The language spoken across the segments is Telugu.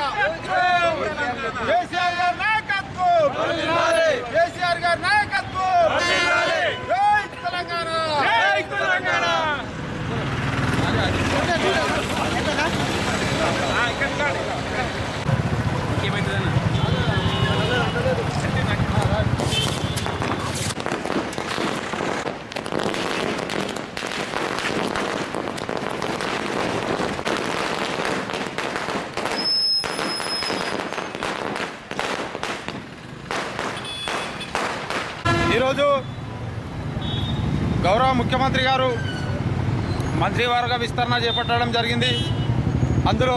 కేసీఆర్ గారి నాయకత్వం కేసీఆర్ గారి నాయకత్వం జై తెలంగాణ జై తెలంగాణ ఈరోజు గౌరవ ముఖ్యమంత్రి గారు మంత్రివర్గ విస్తరణ చేపట్టడం జరిగింది అందులో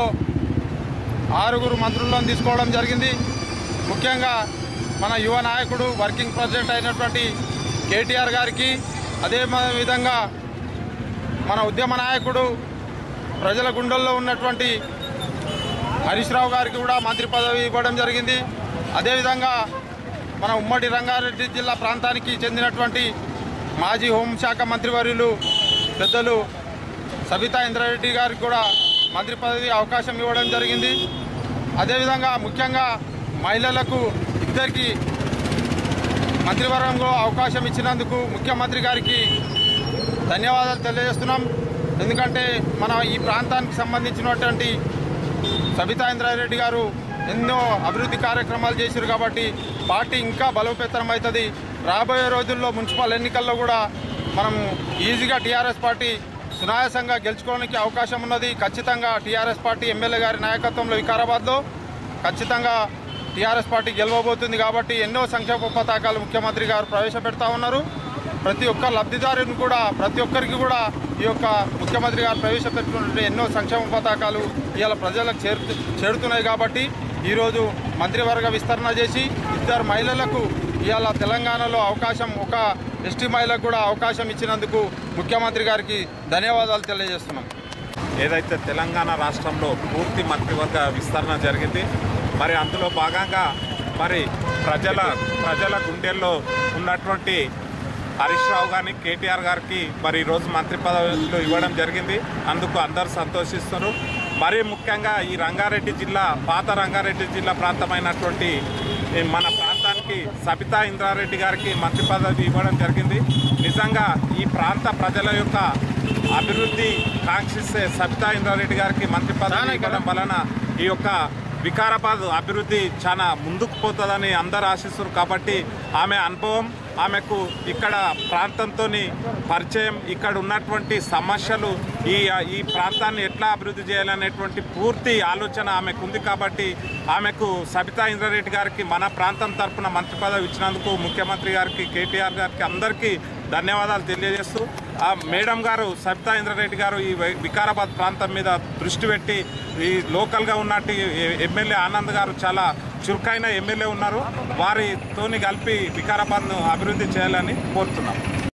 ఆరుగురు మంత్రులను తీసుకోవడం జరిగింది ముఖ్యంగా మన యువ నాయకుడు వర్కింగ్ ప్రెసిడెంట్ అయినటువంటి కేటీఆర్ గారికి అదే మ- విధంగా మన ఉద్యమ నాయకుడు ప్రజల గుండెల్లో ఉన్నటువంటి హరీష్ రావు గారికి కూడా మంత్రి పదవి ఇవ్వడం జరిగింది అదేవిధంగా మన ఉమ్మడి రంగారెడ్డి జిల్లా ప్రాంతానికి చెందినటువంటి మాజీ హోంశాఖ మంత్రివర్యులు పెద్దలు సబితా ఇంద్రారెడ్డి గారికి కూడా మంత్రి పదవి అవకాశం ఇవ్వడం జరిగింది అదేవిధంగా ముఖ్యంగా మహిళలకు ఇద్దరికి మంత్రివర్గంలో అవకాశం ఇచ్చినందుకు ముఖ్యమంత్రి గారికి ధన్యవాదాలు తెలియజేస్తున్నాం ఎందుకంటే మన ఈ ప్రాంతానికి సంబంధించినటువంటి సబితా ఇంద్రారెడ్డి గారు ఎన్నో అభివృద్ధి కార్యక్రమాలు చేశారు కాబట్టి పార్టీ ఇంకా బలోపేతం అవుతుంది రాబోయే రోజుల్లో మున్సిపల్ ఎన్నికల్లో కూడా మనం ఈజీగా టీఆర్ఎస్ పార్టీ సునాయాసంగా గెలుచుకోవడానికి అవకాశం ఉన్నది ఖచ్చితంగా టీఆర్ఎస్ పార్టీ ఎమ్మెల్యే గారి నాయకత్వంలో వికారాబాద్లో ఖచ్చితంగా టీఆర్ఎస్ పార్టీ గెలవబోతుంది కాబట్టి ఎన్నో సంక్షేమ పథకాలు ముఖ్యమంత్రి గారు ప్రవేశపెడతా ఉన్నారు ప్రతి ఒక్క లబ్ధిదారుని కూడా ప్రతి ఒక్కరికి కూడా ఈ యొక్క ముఖ్యమంత్రి గారు ప్రవేశపెట్టినటువంటి ఎన్నో సంక్షేమ పథకాలు ఇవాళ ప్రజలకు చేరు చేరుతున్నాయి కాబట్టి ఈరోజు మంత్రివర్గ విస్తరణ చేసి ఇద్దరు మహిళలకు ఇవాళ తెలంగాణలో అవకాశం ఒక ఎస్టీ మహిళకు కూడా అవకాశం ఇచ్చినందుకు ముఖ్యమంత్రి గారికి ధన్యవాదాలు తెలియజేస్తున్నాం ఏదైతే తెలంగాణ రాష్ట్రంలో పూర్తి మంత్రివర్గ విస్తరణ జరిగింది మరి అందులో భాగంగా మరి ప్రజల ప్రజల గుండెల్లో ఉన్నటువంటి హరీష్ రావు గారిని కేటీఆర్ గారికి మరి ఈరోజు మంత్రి పదవులు ఇవ్వడం జరిగింది అందుకు అందరు సంతోషిస్తున్నారు మరీ ముఖ్యంగా ఈ రంగారెడ్డి జిల్లా పాత రంగారెడ్డి జిల్లా ప్రాంతమైనటువంటి ఈ మన ప్రాంతానికి సబితా ఇంద్రారెడ్డి గారికి మంత్రి పదవి ఇవ్వడం జరిగింది నిజంగా ఈ ప్రాంత ప్రజల యొక్క అభివృద్ధి కాంక్షిస్తే సబితా ఇంద్రారెడ్డి గారికి మంత్రి పదవి ఇవ్వడం వలన ఈ యొక్క వికారాబాద్ అభివృద్ధి చాలా ముందుకు పోతుందని అందరు ఆశిస్తున్నారు కాబట్టి ఆమె అనుభవం ఆమెకు ఇక్కడ ప్రాంతంతో పరిచయం ఇక్కడ ఉన్నటువంటి సమస్యలు ఈ ఈ ప్రాంతాన్ని ఎట్లా అభివృద్ధి చేయాలనేటువంటి పూర్తి ఆలోచన ఆమెకు ఉంది కాబట్టి ఆమెకు సబితా ఇంద్రారెడ్డి గారికి మన ప్రాంతం తరపున మంత్రి పదవి ఇచ్చినందుకు ముఖ్యమంత్రి గారికి కేటీఆర్ గారికి అందరికీ ధన్యవాదాలు తెలియజేస్తూ ఆ మేడం గారు సబితా ఇంద్రారెడ్డి గారు ఈ వి- వికారాబాద్ ప్రాంతం మీద దృష్టి పెట్టి ఈ లోకల్గా ఉన్నట్టు ఎమ్మెల్యే ఆనంద్ గారు చాలా చురుకైన ఎమ్మెల్యే ఉన్నారు వారితోని కలిపి వికారాబాద్ను అభివృద్ధి చేయాలని కోరుతున్నాం